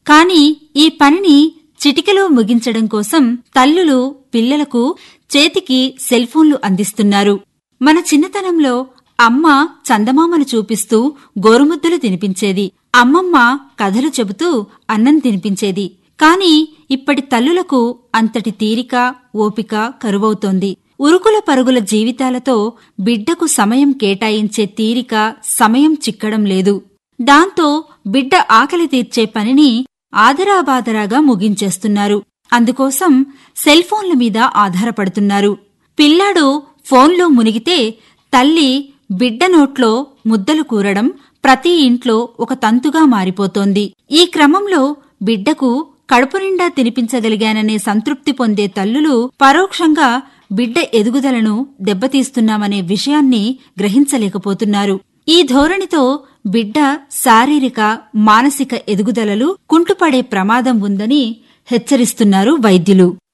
కాని ఈ పనిని చిటికెలో ముగించడం కోసం తల్లులు పిల్లలకు చేతికి సెల్ఫోన్లు అందిస్తున్నారు మన చిన్నతనంలో అమ్మ చందమామను చూపిస్తూ గోరుముద్దలు తినిపించేది అమ్మమ్మ కథలు చెబుతూ అన్నం తినిపించేది కాని ఇప్పటి తల్లులకు అంతటి తీరిక ఓపిక కరువవుతోంది ఉరుకుల పరుగుల జీవితాలతో బిడ్డకు సమయం కేటాయించే తీరిక సమయం చిక్కడం లేదు దాంతో బిడ్డ ఆకలి తీర్చే పనిని ఆదరాబాదరాగా ముగించేస్తున్నారు అందుకోసం సెల్ఫోన్ల మీద ఆధారపడుతున్నారు పిల్లాడు ఫోన్లో మునిగితే తల్లి బిడ్డ నోట్లో ముద్దలు కూరడం ప్రతి ఇంట్లో ఒక తంతుగా మారిపోతోంది ఈ క్రమంలో బిడ్డకు కడుపు నిండా తినిపించగలిగాననే సంతృప్తి పొందే తల్లులు పరోక్షంగా బిడ్డ ఎదుగుదలను దెబ్బతీస్తున్నామనే విషయాన్ని గ్రహించలేకపోతున్నారు ఈ ధోరణితో బిడ్డ శారీరక మానసిక ఎదుగుదలలు కుంటుపడే ప్రమాదం ఉందని హెచ్చరిస్తున్నారు వైద్యులు